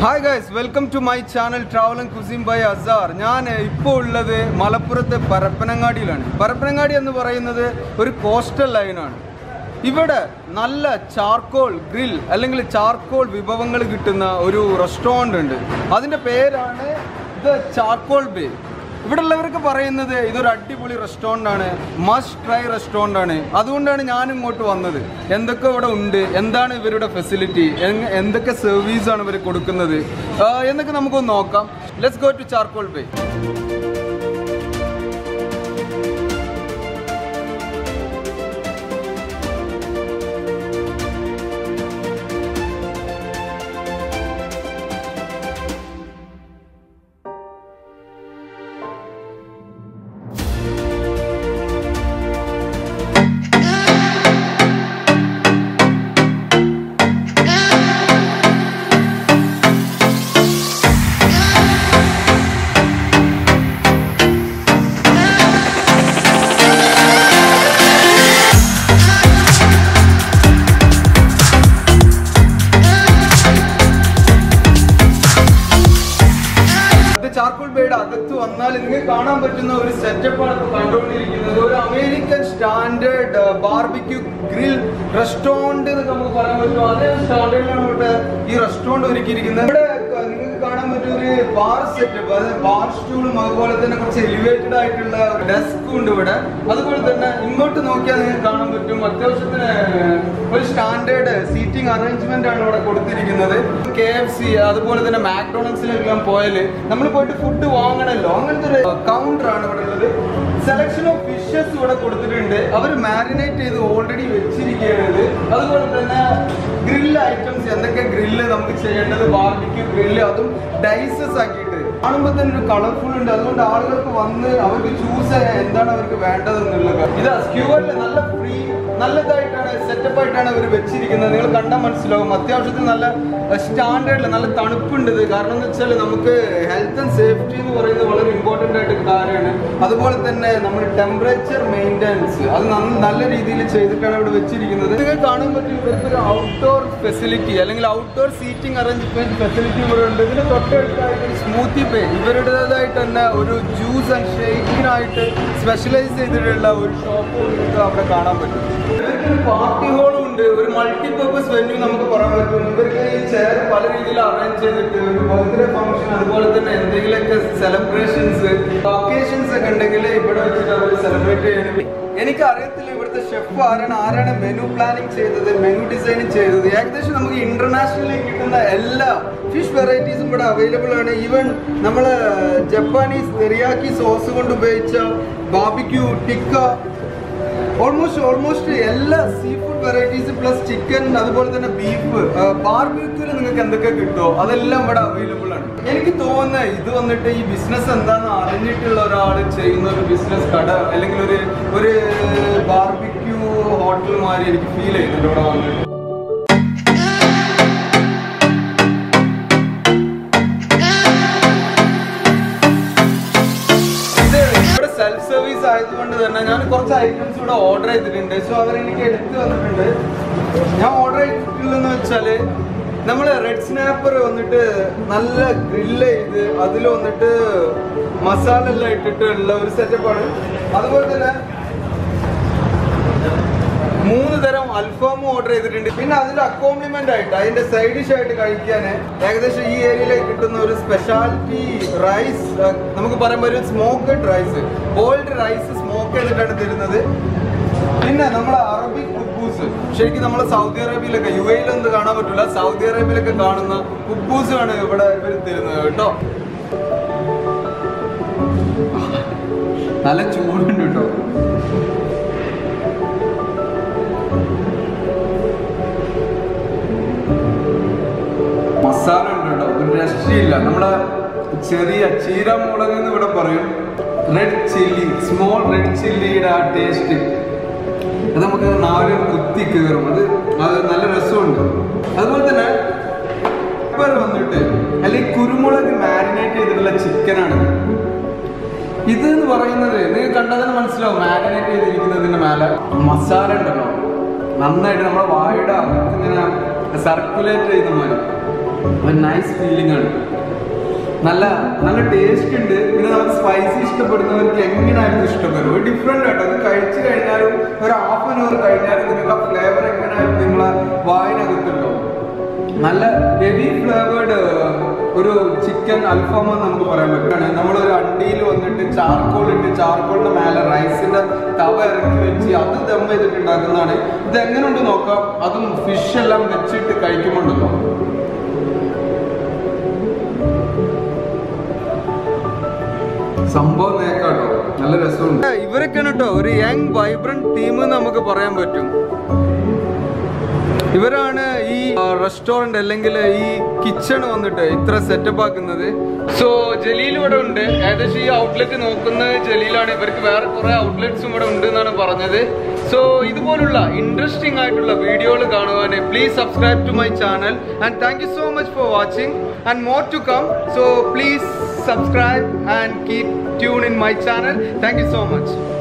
hi guys welcome to my channel travel and cuisine by Azhar ഞാൻ ഇപ്പോൾ ഉള്ളത് മലപ്പുറത്തെ പരപ്പനങ്ങാടിയിലാണ് പരപ്പനങ്ങാടി എന്ന് പറയുന്നത് ഒരു കോസ്റ്റൽ ലൈനാണ് ഇവിടെ നല്ല ചാർക്കോൾ ഗ്രിൽ അല്ലെങ്കിൽ ചാർക്കോൾ വിഭവങ്ങൾ കിട്ടുന്ന ഒരു റെസ്റ്റോറൻ്റ് ഉണ്ട് അതിൻ്റെ പേരാണ് ദ ചാർക്കോൾ ബേ ഇവിടെ ഉള്ളവർക്ക് പറയുന്നത് ഇതൊരു അടിപൊളി റെസ്റ്റോറൻ്റ് ആണ് മസ്റ്റ് ട്രൈ റെസ്റ്റോറൻ്റ് ആണ് അതുകൊണ്ടാണ് ഞാൻ ഇങ്ങോട്ട് വന്നത് എന്തൊക്കെ ഇവിടെ ഉണ്ട് എന്താണ് ഇവരുടെ ഫെസിലിറ്റി എന്തൊക്കെ സർവീസ് ആണ് ഇവർ കൊടുക്കുന്നത് ആ, എന്നൊക്കെ നമുക്കൊന്ന് നോക്കാം let's go to Charcoal Bay ഇത് ചാർക്കോൾ ബേയുടെ അകത്ത് വന്നാൽ നിങ്ങൾക്ക് കാണാൻ പറ്റുന്ന ഒരു സെറ്റപ്പാണ് ഇപ്പോൾ കണ്ടുകൊണ്ടിരിക്കുന്നത് ഒരു American standard barbecue grill restaurant എന്ന് നമുക്ക് പറയാൻ പറ്റും അതേ സ്റ്റാൻഡേർഡിലാണ് ഇവിടെ ഈ റെസ്റ്റോറൻറ്റ് ഒരുക്കിയിരിക്കുന്നത് ഇവിടെ ക- നിങ്ങൾക്ക് കാണാൻ പറ്റും ഒരു ബാർ സെറ്റപ്പ് അതായത് ബാർ സ്റ്റൂളും അതുപോലെ തന്നെ കുറച്ച് എലിവേറ്റഡ് ആയിട്ടുള്ള ഡെസ്കും ഉണ്ട് ഇവിടെ അതുപോലെ തന്നെ ഇങ്ങോട്ട് നോക്കിയാൽ നിങ്ങൾക്ക് കാണാൻ പറ്റും അത്യാവശ്യത്തിന് ഒരു സ്റ്റാൻഡേർഡ് സീറ്റിംഗ് അറേഞ്ച്മെന്റ് ആണ് ഇവിടെ കൊടുത്തിരിക്കുന്നത് കെ എഫ് സി അതുപോലെ തന്നെ മാക്ഡോണൽസിലെല്ലാം പോയാൽ നമ്മൾ പോയിട്ട് ഫുഡ് വാങ്ങണമല്ലോ അങ്ങനത്തെ ഒരു കൗണ്ടർ ആണ് ഇവിടെ ഉള്ളത് സെലക്ഷൻ ഓഫ് ഫിഷസ് ഇവിടെ കൊടുത്തിട്ടുണ്ട് അവർ മാരിനേറ്റ് ചെയ്ത് ഓൾറെഡി വെച്ചിരിക്കുകയാണ് അതുപോലെ തന്നെ ഗ്രില്ല് ഐറ്റംസ് എന്തൊക്കെ ഗ്രില്ല് നമുക്ക് ചെയ്യേണ്ടത് ബാർബിക്യൂ ഗ്രില്ല് അതും ഡൈസസ് ആക്കിയിട്ട് കാണുമ്പോൾ തന്നെ ഒരു കളർഫുൾ ഉണ്ട് അതുകൊണ്ട് ആളുകൾക്ക് വന്ന് അവർക്ക് ചൂസ് ചെയ്യാൻ എന്താണ് അവർക്ക് വേണ്ടത് എന്നുള്ളത് ഇത് സ്ക്യൂവറിൽ നല്ല ഫ്രീ നല്ലതായിട്ടാണ് സെറ്റപ്പ് ആയിട്ടാണ് അവർ വെച്ചിരിക്കുന്നത് നിങ്ങൾ കണ്ടാൽ മനസ്സിലാവും അത്യാവശ്യത്തിന് നല്ല സ്റ്റാൻഡേർഡിൽ നല്ല തണുപ്പുണ്ട് ഇത് കാരണം എന്ന് വെച്ചാൽ നമുക്ക് ഹെൽത്ത് ആൻഡ് സേഫ്റ്റി എന്ന് പറയുന്നത് വളരെ ഇമ്പോർട്ടൻ്റ് ആയിട്ട് കാര്യമാണ് അതുപോലെ തന്നെ നമ്മൾ ടെമ്പറേച്ചർ മെയിൻ്റനൻസ് അത് നന്ന- നല്ല രീതിയിൽ ചെയ്തിട്ടാണ് ഇവിടെ വെച്ചിരിക്കുന്നത് നിങ്ങൾ കാണാൻ പറ്റും ഇവർക്ക് ഒരു ഔട്ട്ഡോർ ഫെസിലിറ്റി അല്ലെങ്കിൽ ഔട്ട്ഡോർ സീറ്റിംഗ് അറേഞ്ച്മെന്റ് ഫെസിലിറ്റി ഇവിടെ ഉണ്ട് ഇതിന് തൊട്ടടുത്തായിട്ട് സ്മൂത്തി പേ ഇവരുടേതായിട്ട് തന്നെ ഒരു ജ്യൂസ് ആൻഡ് ഷേക്കിനായിട്ട് സ്പെഷ്യലൈസ് ചെയ്തിട്ടുള്ള ഒരു ഷോപ്പ് നിങ്ങൾക്ക് അവിടെ കാണാൻ പറ്റും ഇവർക്ക് ഒരു പാർട്ടി ഹോളും ഉണ്ട് ഒരു മൾട്ടി പർപ്പസ് വെന്യൂ നമുക്ക് പറയാൻ പറ്റും ഇവർക്ക് ഈ ചെയർ പല രീതിയിൽ അറേഞ്ച് ചെയ്തിട്ട് ഒരു ബർത്ത്ഡേ ഫംഗ്ഷൻ അതുപോലെ തന്നെ എന്തെങ്കിലുമൊക്കെ സെലിബ്രേഷൻസ് ഒക്കേഷൻസ് ഒക്കെ ഉണ്ടെങ്കിൽ ഇവിടെ വെച്ചിട്ട് അവർ സെലിബ്രേറ്റ് ചെയ്യണം എനിക്ക് അറിയത്തില്ല ഇവിടുത്തെ ഷെഫ് ആരാണ് ആരാണ് മെനു പ്ലാനിങ് ചെയ്തത് മെനു ഡിസൈനിങ് ചെയ്തത് ഏകദേശം നമുക്ക് ഇന്റർനാഷണലി കിട്ടുന്ന എല്ലാ ഫിഷ് വെറൈറ്റീസും ഇവിടെ അവൈലബിൾ ആണ് ഈവൻ നമ്മൾ ജപ്പാനീസ് തെറിയാക്കി സോസ് കൊണ്ട് ഉപയോഗിച്ച ബാബിക്യൂ ടിക്ക ഓൾമോസ്റ്റ് ഓൾമോസ്റ്റ് എല്ലാ seafood varieties plus chicken അതുപോലെ തന്നെ ബീഫ് ബാർബിക്യൂല് നിങ്ങൾക്ക് എന്തൊക്കെ കിട്ടുമോ അതെല്ലാം ഇവിടെ അവൈലബിൾ ആണ് എനിക്ക് തോന്നുന്നത് ഇത് വന്നിട്ട് ഈ ബിസിനസ് എന്താണെന്ന് അറിഞ്ഞിട്ടുള്ള ഒരാൾ ചെയ്യുന്ന ഒരു ബിസിനസ് കട അല്ലെങ്കിൽ ഒരു ഒരു ബാർബിക്യൂ ഹോട്ടൽ മാതിരി എനിക്ക് ഫീൽ ചെയ്യുന്നുണ്ട് ഇവിടെ വന്നിട്ട് ഇത് ഇവിടെ സെൽഫ് സർവീസ് ആയതുകൊണ്ട് തന്നെ ഞാൻ കുറച്ച് ഐറ്റംസ് ഇവിടെ ഓർഡർ ചെയ്തിട്ടുണ്ട് സോ അവർ എനിക്ക് എടുത്തു വന്നിട്ടുണ്ട് ഞാൻ ഓർഡർ ചെയ്തിട്ടുള്ളതെന്ന് വെച്ചാല് നമ്മൾ റെഡ് സ്നാപ്പർ വന്നിട്ട് നല്ല ഗ്രില്ല് ചെയ്ത് അതിൽ വന്നിട്ട് മസാല എല്ലാം ഇട്ടിട്ട് ഉള്ള ഒരു സെറ്റപ്പാണ് അതുപോലെ തന്നെ മൂന്ന് തരം അൽഫാമും ഓർഡർ ചെയ്തിട്ടുണ്ട് പിന്നെ അതിന്റെ അക്കോംപ്ലിമെന്റ് ആയിട്ട് അതിന്റെ സൈഡ് ഡിഷ് ആയിട്ട് കഴിക്കാൻ ഏകദേശം ഈ ഏരിയയിലേക്ക് കിട്ടുന്ന ഒരു സ്പെഷ്യാലിറ്റി റൈസ് നമുക്ക് പറയുമ്പോൾ ഒരു smoked rice boiled rice smoke ചെയ്തിട്ടാണ് തരുന്നത് പിന്നെ നമ്മുടെ അറബിക് കുബൂസ് ശരിക്കും നമ്മൾ സൗദി അറേബ്യയിലൊക്കെ യു എയിലൊന്നും കാണാൻ പറ്റില്ല സൗദി അറേബ്യയിലൊക്കെ കാണുന്ന കുബൂസാണ് ഇവിടെ ഇവർ തരുന്നത് കേട്ടോ നല്ല ചൂടുണ്ട് കേട്ടോ മസാല ഉണ്ട് കേട്ടോ ഒരു രക്ഷയില്ല നമ്മുടെ ചെറിയ ചീരമുളക് എന്ന് ഇവിടെ പറയും റെഡ് ചില്ലി സ്മോൾ റെഡ് ചില്ലിയുടെ ആ ടേസ്റ്റ് അത് നമുക്ക് നാവിൽ കുത്തി കയറും അത് അത് നല്ല രസമുണ്ട് അതുപോലെ തന്നെ പെപ്പർ വന്നിട്ട് അല്ലെങ്കിൽ കുരുമുളക് മാരിനേറ്റ് ചെയ്തിട്ടുള്ള ചിക്കനാണ് ഇത് എന്ന് പറയുന്നത് നിങ്ങൾ കണ്ടാൽ തന്നെ മനസ്സിലാവും മാരിനേറ്റ് ചെയ്തിരിക്കുന്നതിന്റെ മേലെ മസാല ഉണ്ടല്ലോ നന്നായിട്ട് നമ്മുടെ വായുടെ അകത്ത് ഇങ്ങനെ സർക്കുലേറ്റ് ചെയ്യുന്ന മാതിരി ഒരു നൈസ് ഫീലിംഗ് ആണ് നല്ല നല്ല ടേസ്റ്റ് ഉണ്ട് പിന്നെ നമുക്ക് സ്പൈസി ഇഷ്ടപ്പെടുന്നവർക്ക് എങ്ങനെയായിരുന്നു ഇഷ്ടപ്പെടും ഒരു ഡിഫറെന്റ് ആട്ടോ അത് കഴിച്ചു കഴിഞ്ഞാലും ഒരു ഹാഫ് ആൻ അവർ കഴിഞ്ഞാലും നിങ്ങൾക്ക് ആ ഫ്ലേവർ എങ്ങനെയായിരുന്നു നിങ്ങളെ വായിനകത്തുണ്ടാവും നല്ല ഹെവി ഫ്ലേവേർഡ് ഒരു ചിക്കൻ അൽഫാം എന്ന് നമുക്ക് പറയാൻ പറ്റും നമ്മളൊരു അണ്ടിയിൽ വന്നിട്ട് ചാർക്കോൾ ഇട്ട് ചാർക്കോളിന്റെ മേലെ റൈസിന്റെ തവ ഇറക്കി വെച്ച് അത് ദം ചെയ്തിട്ട് ഉണ്ടാക്കുന്നതാണ് ഇത് എങ്ങനെയുണ്ട് നോക്കാം അതും ഫിഷ് എല്ലാം വെച്ചിട്ട് കഴിക്കുമ്പോണ്ടല്ലോ സംഭവം നേക്കാട്ടോ നല്ല രസമുണ്ട് ഇവരൊക്കെയാണ് കേട്ടോ ഒരു യങ് വൈബ്രന്റ് ടീം നമുക്ക് പറയാൻ പറ്റും ഇവരാണ് ഈ റെസ്റ്റോറന്റ് അല്ലെങ്കിൽ ഈ കിച്ചൺ വന്നിട്ട് ഇത്ര സെറ്റപ്പ് ആക്കുന്നത് സോ ജലീൽ ഇവിടെ ഉണ്ട് ഏകദേശം ഈ ഔട്ട്ലെറ്റ് നോക്കുന്ന ജലീലാണ് ഇവർക്ക് വേറെ കുറെ ഔട്ട്ലെറ്റ്സും ഇവിടെ ഉണ്ട് എന്നാണ് പറഞ്ഞത് സോ ഇതുപോലുള്ള ഇൻട്രസ്റ്റിംഗ് ആയിട്ടുള്ള വീഡിയോകൾ കാണുവാൻ please subscribe to my channel and thank you so much for watching and more to come so please subscribe and keep tuned in my channel thank you so much